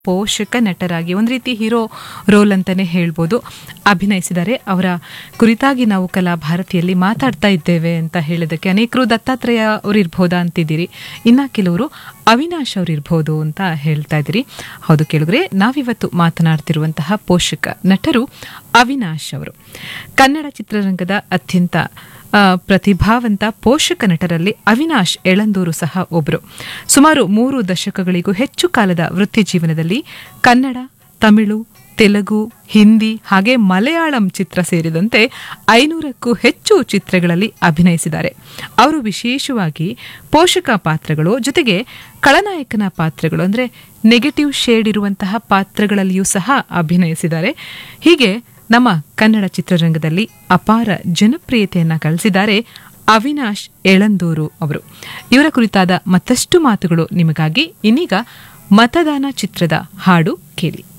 ಪೋಷಕ ನಟರಾಗಿ ಒಂದು ರೀತಿ ಹೀರೋ ರೋಲ್ ಅಂತಾನೆ ಹೇಳ್ಬೋದು ಅಭಿನಯಿಸಿದ್ದಾರೆ ಅವರ ಕುರಿತಾಗಿ ನಾವು ಕಲಾ ಭಾರತಿಯಲ್ಲಿ ಮಾತಾಡ್ತಾ ಇದ್ದೇವೆ ಅಂತ ಹೇಳೋದಕ್ಕೆ ಅನೇಕರು ದತ್ತಾತ್ರೇಯ ಅವರು ಇರ್ಬೋದಾ ಅಂತಿದ್ದೀರಿ ಇನ್ನ ಕೆಲವರು ಅವಿನಾಶ್ ಅವರು ಇರ್ಬೋದು ಅಂತ ಹೇಳ್ತಾ ಇದ್ದೀರಿ ಹೌದು ಕೇಳಿದ್ರೆ ನಾವಿವತ್ತು ಮಾತನಾಡ್ತಿರುವಂತಹ ಪೋಷಕ ನಟರು ಅವಿನಾಶ್ ಅವರು ಕನ್ನಡ ಚಿತ್ರರಂಗದ ಅತ್ಯಂತ ಆ, ಪ್ರತಿಭಾವಂತ ಪೋಷಕ ನಟರಲ್ಲಿ ಅವಿನಾಶ್ ಎಳಂದೂರು ಸಹ ಒಬ್ಬರು ಸುಮಾರು ಮೂರು ದಶಕಗಳಿಗೂ ಹೆಚ್ಚು ಕಾಲದ ವೃತ್ತಿ ಜೀವನದಲ್ಲಿ ಕನ್ನಡ ತಮಿಳು ತೆಲುಗು ಹಿಂದಿ ಹಾಗೆ ಮಲಯಾಳಂ ಚಿತ್ರ ಸೇರಿದಂತೆ ಐನೂರಕ್ಕೂ ಹೆಚ್ಚು ಚಿತ್ರಗಳಲ್ಲಿ ಅಭಿನಯಿಸಿದ್ದಾರೆ ಅವರು ವಿಶೇಷವಾಗಿ ಪೋಷಕ ಪಾತ್ರಗಳು ಜೊತೆಗೆ ಖಳನಾಯಕನ ಪಾತ್ರಗಳು ಅಂದರೆ ನೆಗೆಟಿವ್ ಶೇಡ್ ಇರುವಂತಹ ಪಾತ್ರಗಳಲ್ಲಿಯೂ ಸಹ ಅಭಿನಯಿಸಿದ್ದಾರೆ ಹೀಗೆ ನಮ್ಮ ಕನ್ನಡ ಚಿತ್ರರಂಗದಲ್ಲಿ ಅಪಾರ ಜನಪ್ರಿಯತೆಯನ್ನ ಗಳಿಸಿದ್ದಾರೆ ಅವಿನಾಶ್ ಎಳಂದೂರು ಅವರು ಇವರ ಕುರಿತಾದ ಮತ್ತಷ್ಟು ಮಾತುಗಳು ನಿಮಗಾಗಿ ಇನ್ನೀಗ ಮತದಾನ ಚಿತ್ರದ ಹಾಡು ಕೇಳಿ